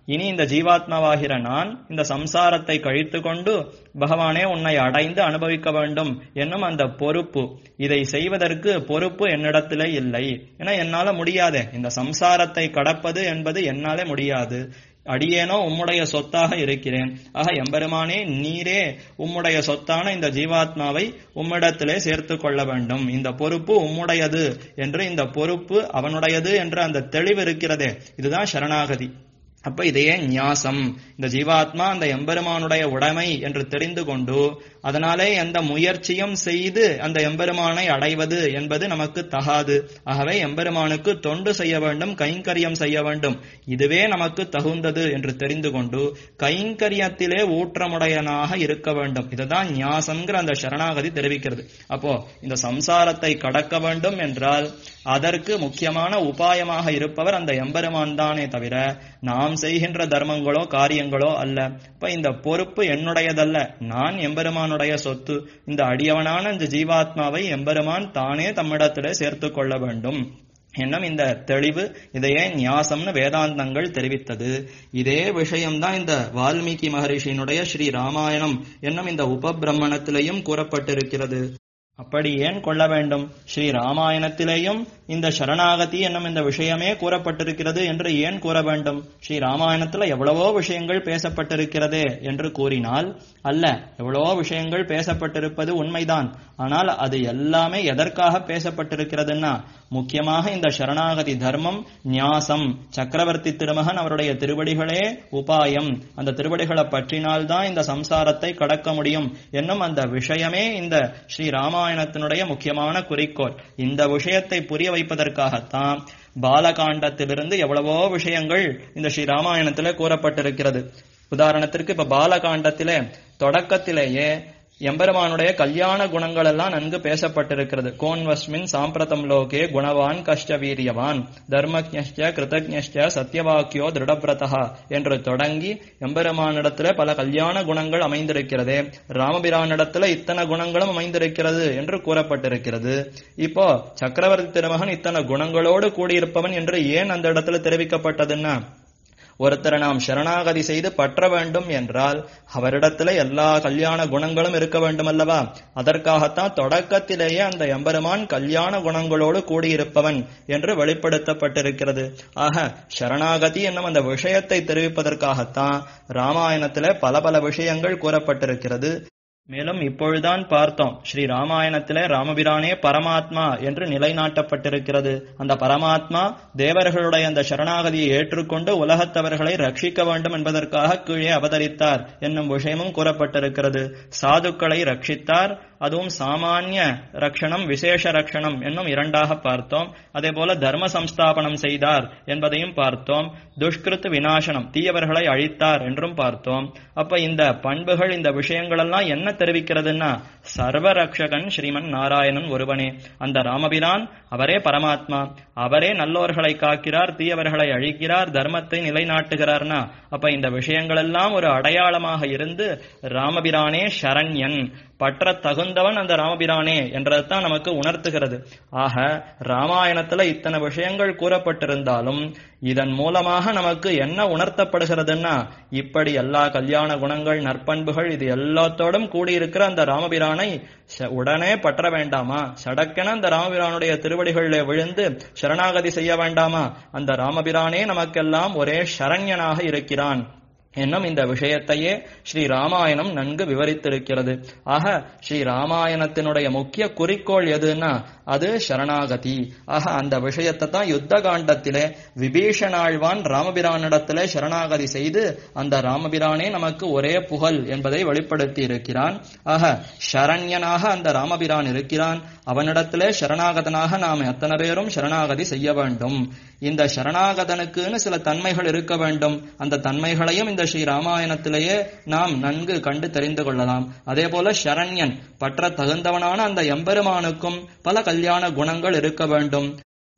இனி இந்த ஜீவாத்மாவாகிற நான் இந்த சம்சாரத்தை கழித்து கொண்டு பகவானே உன்னை அடைந்து அனுபவிக்க வேண்டும் என்னும் அந்த பொறுப்பு இதை செய்வதற்கு பொறுப்பு என்னிடத்திலே இல்லை ஏன்னா என்னால முடியாதே இந்த சம்சாரத்தை கடப்பது என்பது என்னாலே முடியாது அடியேனோ உம்முடைய சொத்தாக இருக்கிறேன் ஆக எம்பெருமானே நீரே உம்முடைய சொத்தான இந்த ஜீவாத்மாவை உம்மிடத்திலே சேர்த்து கொள்ள வேண்டும் இந்த பொறுப்பு உம்முடையது என்று இந்த பொறுப்பு அவனுடையது என்ற அந்த தெளிவு இருக்கிறதே இதுதான் சரணாகதி அப்ப இதையே ஞாசம் இந்த ஜீவாத்மா அந்த எம்பெருமானுடைய உடைமை என்று தெரிந்து கொண்டு அதனாலே எந்த முயற்சியும் செய்து அந்த எம்பெருமானை அடைவது என்பது நமக்கு தகாது ஆகவே எம்பெருமானுக்கு தொண்டு செய்ய வேண்டும் கைங்கரியம் செய்ய வேண்டும் இதுவே நமக்கு தகுந்தது என்று தெரிந்து கொண்டு கைங்கரியத்திலே ஊற்றமுடையனாக இருக்க வேண்டும் இதுதான் ஞாசம்ங்கிற அந்த சரணாகதி தெரிவிக்கிறது அப்போ இந்த சம்சாரத்தை கடக்க வேண்டும் என்றால் அதற்கு முக்கியமான உபாயமாக இருப்பவர் அந்த எம்பெருமான் தானே தவிர நாம் செய்கின்ற தர்மங்களோ காரியங்களோ அல்ல இப்ப இந்த பொறுப்பு என்னுடையதல்ல நான் எம்பெருமானுடைய சொத்து இந்த அடியவனான இந்த ஜீவாத்மாவை எம்பெருமான் தானே தம்மிடத்திலே சேர்த்து கொள்ள வேண்டும் என்னும் இந்த தெளிவு இதையே ஞாசம்னு வேதாந்தங்கள் தெரிவித்தது இதே விஷயம்தான் இந்த வால்மீகி மகரிஷியினுடைய ஸ்ரீ ராமாயணம் என்னும் இந்த உபபிரமணத்திலையும் கூறப்பட்டிருக்கிறது அப்படி ஏன் கொள்ள வேண்டும் ஸ்ரீ ராமாயணத்திலேயும் இந்த சரணாகதி என்னும் இந்த விஷயமே கூறப்பட்டிருக்கிறது என்று ஏன் கூற வேண்டும் ஸ்ரீ ராமாயணத்துல எவ்வளவோ விஷயங்கள் பேசப்பட்டிருக்கிறதே என்று கூறினால் அல்ல எவ்வளவோ விஷயங்கள் பேசப்பட்டிருப்பது உண்மைதான் ஆனால் அது எல்லாமே எதற்காக பேசப்பட்டிருக்கிறதுன்னா முக்கியமாக இந்த சரணாகதி தர்மம் ஞாசம் சக்கரவர்த்தி திருமகன் அவருடைய திருவடிகளே உபாயம் அந்த திருவடிகளை பற்றினால்தான் இந்த சம்சாரத்தை கடக்க முடியும் என்னும் அந்த விஷயமே இந்த ஸ்ரீ ராமாயணத்தினுடைய முக்கியமான குறிக்கோள் இந்த விஷயத்தை புரிய வைப்பதற்காகத்தான் பாலகாண்டத்திலிருந்து எவ்வளவோ விஷயங்கள் இந்த ஸ்ரீ ராமாயணத்திலே கூறப்பட்டிருக்கிறது உதாரணத்திற்கு இப்ப பாலகாண்டத்திலே தொடக்கத்திலேயே எம்பெருமானுடைய கல்யாண குணங்கள் எல்லாம் நன்கு பேசப்பட்டிருக்கிறது கோன்வஸ்மின் சாம்பிரதம் லோகே குணவான் கஷ்ட வீரியவான் தர்மஜ்ஞ கிருதஜ்ஞ சத்தியவாக்கியோ திருடபிரதா என்று தொடங்கி எம்பெருமானிடத்துல பல கல்யாண குணங்கள் அமைந்திருக்கிறதே ராமபிரானிடத்துல இத்தனை குணங்களும் அமைந்திருக்கிறது என்று கூறப்பட்டிருக்கிறது இப்போ சக்கரவர்த்தி திருமகன் இத்தனை குணங்களோடு கூடியிருப்பவன் என்று ஏன் அந்த இடத்துல தெரிவிக்கப்பட்டதுன்னா ஒருத்தரை நாம் சரணாகதி செய்து பற்ற வேண்டும் என்றால் அவரிடத்துல எல்லா கல்யாண குணங்களும் இருக்க வேண்டும் அல்லவா அதற்காகத்தான் தொடக்கத்திலேயே அந்த எம்பெருமான் கல்யாண குணங்களோடு கூடியிருப்பவன் என்று வெளிப்படுத்தப்பட்டிருக்கிறது ஆக சரணாகதி என்னும் அந்த விஷயத்தை தெரிவிப்பதற்காகத்தான் ராமாயணத்திலே பல பல விஷயங்கள் கூறப்பட்டிருக்கிறது மேலும் இப்பொழுதுதான் பார்த்தோம் ஸ்ரீ ராமாயணத்திலே ராமபிரானே பரமாத்மா என்று நிலைநாட்டப்பட்டிருக்கிறது அந்த பரமாத்மா தேவர்களுடைய அந்த சரணாகதியை ஏற்றுக்கொண்டு உலகத்தவர்களை ரட்சிக்க வேண்டும் என்பதற்காக கீழே அவதரித்தார் என்னும் விஷயமும் கூறப்பட்டிருக்கிறது சாதுக்களை ரட்சித்தார் அதுவும் சாமானிய ரக்ஷணம் விசேஷ ரக்ஷணம் என்னும் இரண்டாக பார்த்தோம் அதே போல தர்ம சம்ஸ்தாபனம் செய்தார் என்பதையும் பார்த்தோம் துஷ்கிருத்து விநாசனம் தீயவர்களை அழித்தார் என்றும் பார்த்தோம் அப்ப இந்த பண்புகள் இந்த விஷயங்கள் எல்லாம் என்ன தெரிவிக்கிறதுன்னா சர்வரக்ஷகன் ஸ்ரீமன் நாராயணன் ஒருவனே அந்த ராமபிரான் அவரே பரமாத்மா அவரே நல்லோர்களை காக்கிறார் தீயவர்களை அழிக்கிறார் தர்மத்தை நிலைநாட்டுகிறார்னா அப்ப இந்த விஷயங்கள் எல்லாம் ஒரு அடையாளமாக இருந்து ராமபிரானே சரண்யன் பற்ற தகுந்தவன் அந்த ராமபிரானே என்றதுதான் நமக்கு உணர்த்துகிறது ஆக ராமாயணத்துல இத்தனை விஷயங்கள் கூறப்பட்டிருந்தாலும் இதன் மூலமாக நமக்கு என்ன உணர்த்தப்படுகிறதுன்னா இப்படி எல்லா கல்யாண குணங்கள் நற்பண்புகள் இது எல்லாத்தோடும் கூடியிருக்கிற அந்த ராமபிரானை உடனே பற்ற வேண்டாமா சடக்கென அந்த ராமபிரானுடைய திருவடிகளில் விழுந்து சரணாகதி செய்ய வேண்டாமா அந்த ராமபிரானே நமக்கெல்லாம் ஒரே சரண்யனாக இருக்கிறான் என்னும் இந்த விஷயத்தையே ஸ்ரீ ராமாயணம் நன்கு விவரித்திருக்கிறது ஆக ஸ்ரீ ராமாயணத்தினுடைய முக்கிய குறிக்கோள் எதுன்னா அது சரணாகதி ஆக அந்த விஷயத்தை தான் யுத்த காண்டத்திலே விபீஷணாழ்வான் ராமபிரானிடத்திலே சரணாகதி செய்து அந்த ராமபிரானே நமக்கு ஒரே புகழ் என்பதை வெளிப்படுத்தி இருக்கிறான் ஆக சரண்யனாக அந்த ராமபிரான் இருக்கிறான் அவனிடத்திலே சரணாகதனாக நாம் எத்தனை பேரும் சரணாகதி செய்ய வேண்டும் இந்த சரணாகதனுக்குன்னு சில தன்மைகள் இருக்க வேண்டும் அந்த தன்மைகளையும் இந்த ஸ்ரீ ராமாயணத்திலேயே நாம் நன்கு கண்டு தெரிந்து கொள்ளலாம் அதே போல சரண்யன் பற்ற தகுந்தவனான அந்த எம்பெருமானுக்கும் பல கல்யாண குணங்கள் இருக்க வேண்டும்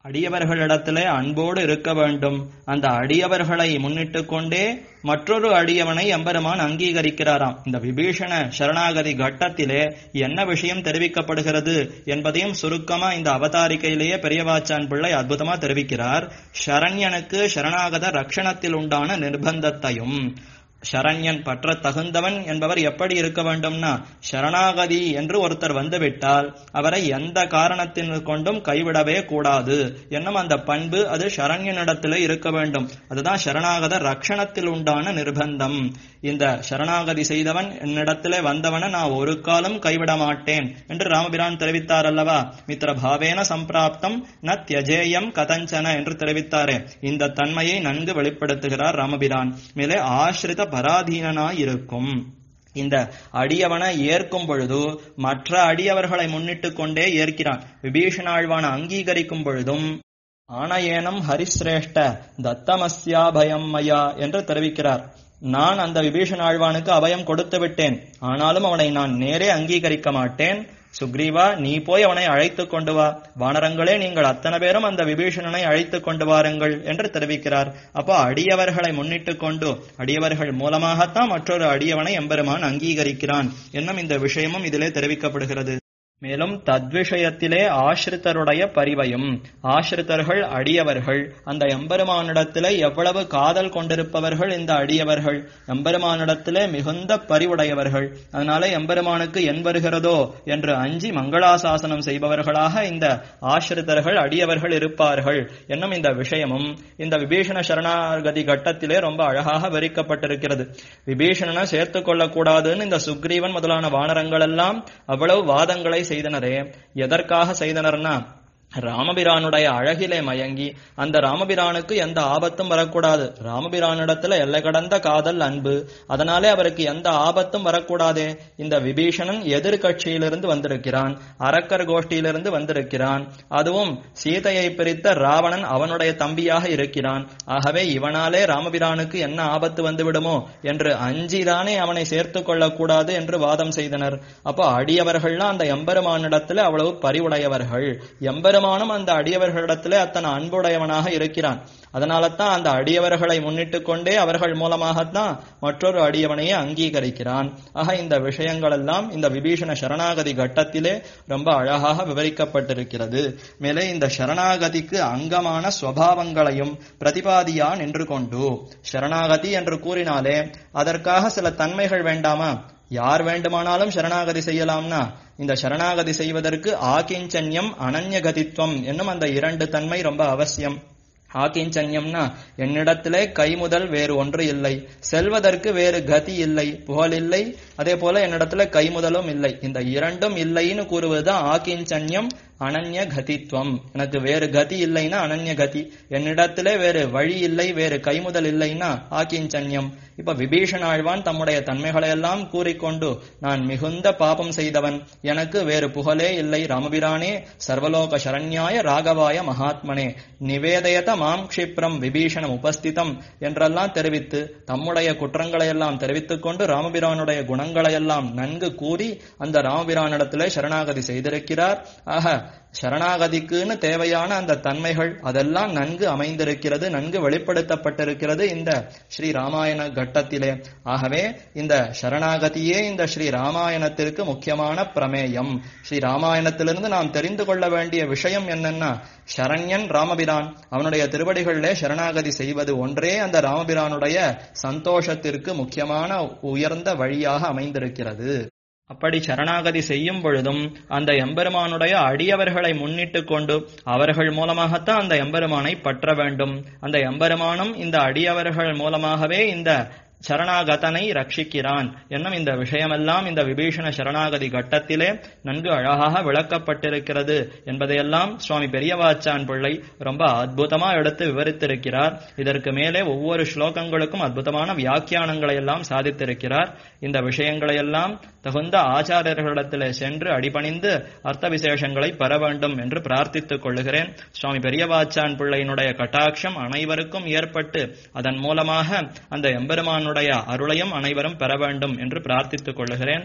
அடியவர்களிடத்திலே அன்போடு இருக்க வேண்டும் அந்த அடியவர்களை முன்னிட்டு கொண்டே மற்றொரு அடியவனை எம்பெருமான் அங்கீகரிக்கிறாராம் இந்த விபீஷண சரணாகதி கட்டத்திலே என்ன விஷயம் தெரிவிக்கப்படுகிறது என்பதையும் சுருக்கமா இந்த அவதாரிக்கையிலேயே பெரியவாச்சான் பிள்ளை அற்புதமா தெரிவிக்கிறார் சரண்யனுக்கு சரணாகத ரக்ஷணத்தில் உண்டான நிர்பந்தத்தையும் சரண்யன் பற்ற தகுந்தவன் என்பவர் எப்படி இருக்க வேண்டும்னா சரணாகதி என்று ஒருத்தர் வந்துவிட்டால் அவரை எந்த காரணத்தின் கொண்டும் கைவிடவே கூடாது என்னும் அந்த பண்பு அது சரண்யனிடத்திலே இருக்க வேண்டும் அதுதான் சரணாகத ரக்ஷணத்தில் உண்டான நிர்பந்தம் இந்த சரணாகதி செய்தவன் என்னிடத்திலே வந்தவனை நான் ஒரு காலம் கைவிட மாட்டேன் என்று ராமபிரான் தெரிவித்தார் அல்லவா மித்திர பாவேன சம்பிராப்தம் ந தியஜேயம் கதஞ்சன என்று தெரிவித்தாரே இந்த தன்மையை நன்கு வெளிப்படுத்துகிறார் ராமபிரான் மேலே ஆசிரித பராதீனனாய் இருக்கும் இந்த அடியவனை ஏற்கும் பொழுது மற்ற அடியவர்களை முன்னிட்டு கொண்டே ஏற்கிறான் விபீஷணாழ்வான அங்கீகரிக்கும் பொழுதும் ஆனயேனம் ஹரிசிரேஷ்ட தத்தமஸ்யாபயம் மயா என்று தெரிவிக்கிறார் நான் அந்த விபீஷண ஆழ்வானுக்கு அபயம் கொடுத்து விட்டேன் ஆனாலும் அவனை நான் நேரே அங்கீகரிக்க மாட்டேன் சுக்ரீவா நீ போய் அவனை அழைத்து கொண்டு வா வானரங்களே நீங்கள் அத்தனை பேரும் அந்த விபீஷணனை அழைத்து கொண்டு வாருங்கள் என்று தெரிவிக்கிறார் அப்போ அடியவர்களை முன்னிட்டு கொண்டு அடியவர்கள் மூலமாகத்தான் மற்றொரு அடியவனை எம்பெருமான் அங்கீகரிக்கிறான் என்னும் இந்த விஷயமும் இதிலே தெரிவிக்கப்படுகிறது மேலும் தத்விஷயத்திலே ஆசிரித்தருடைய பரிவையும் ஆசிரித்தர்கள் அடியவர்கள் அந்த எம்பெருமானிடத்திலே எவ்வளவு காதல் கொண்டிருப்பவர்கள் இந்த அடியவர்கள் எம்பெருமானிடத்திலே மிகுந்த பரிவுடையவர்கள் அதனால எம்பெருமானுக்கு என் வருகிறதோ என்று அஞ்சி மங்களாசாசனம் செய்பவர்களாக இந்த ஆசிரித்தர்கள் அடியவர்கள் இருப்பார்கள் என்னும் இந்த விஷயமும் இந்த விபீஷண சரணாகதி கட்டத்திலே ரொம்ப அழகாக விரிக்கப்பட்டிருக்கிறது விபீஷணனை சேர்த்துக் கொள்ளக்கூடாதுன்னு இந்த சுக்ரீவன் முதலான வானரங்கள் எல்லாம் அவ்வளவு வாதங்களை செய்தனரே எதற்காக செய்தனர்னா ராமபிரானுடைய அழகிலே மயங்கி அந்த ராமபிரானுக்கு எந்த ஆபத்தும் வரக்கூடாது ராமபிரானிடத்துல எல்லை கடந்த காதல் அன்பு அதனாலே அவருக்கு எந்த ஆபத்தும் வரக்கூடாதே இந்த விபீஷணன் எதிர்கட்சியிலிருந்து வந்திருக்கிறான் அரக்கர் கோஷ்டியிலிருந்து வந்திருக்கிறான் அதுவும் சீதையை பிரித்த ராவணன் அவனுடைய தம்பியாக இருக்கிறான் ஆகவே இவனாலே ராமபிரானுக்கு என்ன ஆபத்து வந்து விடுமோ என்று அஞ்சிதானே அவனை சேர்த்து கொள்ளக்கூடாது என்று வாதம் செய்தனர் அப்போ அடியவர்கள்லாம் அந்த எம்பெருமானிடத்துல அவ்வளவு பரிவுடையவர்கள் எம்பெருமானும் அந்த அடியவர்களிடத்திலே அத்தனை அன்புடையவனாக இருக்கிறான் அதனால தான் அந்த அடியவர்களை முன்னிட்டு கொண்டே அவர்கள் மூலமாகத்தான் மற்றொரு அடியவனையே அங்கீகரிக்கிறான் ஆக இந்த விஷயங்கள் எல்லாம் இந்த விபீஷண சரணாகதி கட்டத்திலே ரொம்ப அழகாக விவரிக்கப்பட்டிருக்கிறது மேலே இந்த சரணாகதிக்கு அங்கமான ஸ்வபாவங்களையும் பிரதிபாதியா நின்று கொண்டு சரணாகதி என்று கூறினாலே அதற்காக சில தன்மைகள் வேண்டாமா யார் வேண்டுமானாலும் சரணாகதி செய்யலாம்னா இந்த சரணாகதி செய்வதற்கு ஆகிஞ்சன்யம் அனன்யகதித்வம் என்னும் அந்த இரண்டு தன்மை ரொம்ப அவசியம் ஆகிஞ்சன்யம்னா என்னிடத்திலே கை முதல் வேறு ஒன்று இல்லை செல்வதற்கு வேறு கதி இல்லை புகழ் இல்லை அதே போல என்னிடத்துல கை முதலும் இல்லை இந்த இரண்டும் இல்லைன்னு கூறுவதுதான் ஆகிஞ்சன்யம் அனன்ய கதித்வம் எனக்கு வேறு கதி இல்லைன்னா அனன்ய கதி என்னிடத்திலே வேறு வழி இல்லை வேறு கைமுதல் இல்லைன்னா ஆக்கிஞ்சன்யம் இப்ப விபீஷண ஆழ்வான் தம்முடைய தன்மைகளை எல்லாம் கூறிக்கொண்டு நான் மிகுந்த பாபம் செய்தவன் எனக்கு வேறு புகழே இல்லை ராமபிரானே சர்வலோக சரண்யாய ராகவாய மகாத்மனே நிவேதயத மாம் க்ஷிப்ரம் விபீஷணம் உபஸ்திதம் என்றெல்லாம் தெரிவித்து தம்முடைய குற்றங்களை எல்லாம் தெரிவித்துக் கொண்டு ராமபிரானுடைய குணங்களை எல்லாம் நன்கு கூறி அந்த ராமபிரானிடத்திலே சரணாகதி செய்திருக்கிறார் ஆக சரணாகதிக்குன்னு தேவையான அந்த தன்மைகள் அதெல்லாம் நன்கு அமைந்திருக்கிறது நன்கு வெளிப்படுத்தப்பட்டிருக்கிறது இந்த ஸ்ரீ ராமாயண கட்டத்திலே ஆகவே இந்த சரணாகதியே இந்த ஸ்ரீ ராமாயணத்திற்கு முக்கியமான பிரமேயம் ஸ்ரீ ராமாயணத்திலிருந்து நாம் தெரிந்து கொள்ள வேண்டிய விஷயம் என்னன்னா சரண்யன் ராமபிரான் அவனுடைய திருவடிகளிலே சரணாகதி செய்வது ஒன்றே அந்த ராமபிரானுடைய சந்தோஷத்திற்கு முக்கியமான உயர்ந்த வழியாக அமைந்திருக்கிறது அப்படி சரணாகதி செய்யும் பொழுதும் அந்த எம்பெருமானுடைய அடியவர்களை முன்னிட்டு கொண்டு அவர்கள் மூலமாகத்தான் அந்த எம்பெருமானை பற்ற வேண்டும் அந்த எம்பெருமானும் இந்த அடியவர்கள் மூலமாகவே இந்த சரணாகதனை ரட்சிக்கிறான் என்னும் இந்த விஷயமெல்லாம் இந்த விபீஷண சரணாகதி கட்டத்திலே நன்கு அழகாக விளக்கப்பட்டிருக்கிறது என்பதையெல்லாம் சுவாமி பெரியவாச்சான் பிள்ளை ரொம்ப அற்புதமா எடுத்து விவரித்திருக்கிறார் இதற்கு மேலே ஒவ்வொரு ஸ்லோகங்களுக்கும் அற்புதமான வியாக்கியானங்களை எல்லாம் சாதித்திருக்கிறார் இந்த விஷயங்களை எல்லாம் தகுந்த ஆச்சாரியர்களிடத்திலே சென்று அடிபணிந்து அர்த்த விசேஷங்களை பெற வேண்டும் என்று பிரார்த்தித்துக் கொள்ளுகிறேன் சுவாமி பெரியவாச்சான் பிள்ளையினுடைய கட்டாட்சம் அனைவருக்கும் ஏற்பட்டு அதன் மூலமாக அந்த எம்பெருமானுடைய அருளையும் அனைவரும் பெற வேண்டும் என்று பிரார்த்தித்துக் கொள்ளுகிறேன்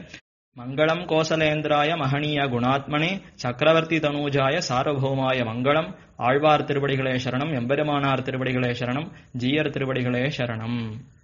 மங்களம் கோசலேந்திராய மகனீய குணாத்மனே சக்கரவர்த்தி தனூஜாய சார்வபௌமாய மங்களம் ஆழ்வார் திருவடிகளே சரணம் எம்பெருமானார் திருவடிகளே சரணம் ஜீயர் திருவடிகளே சரணம்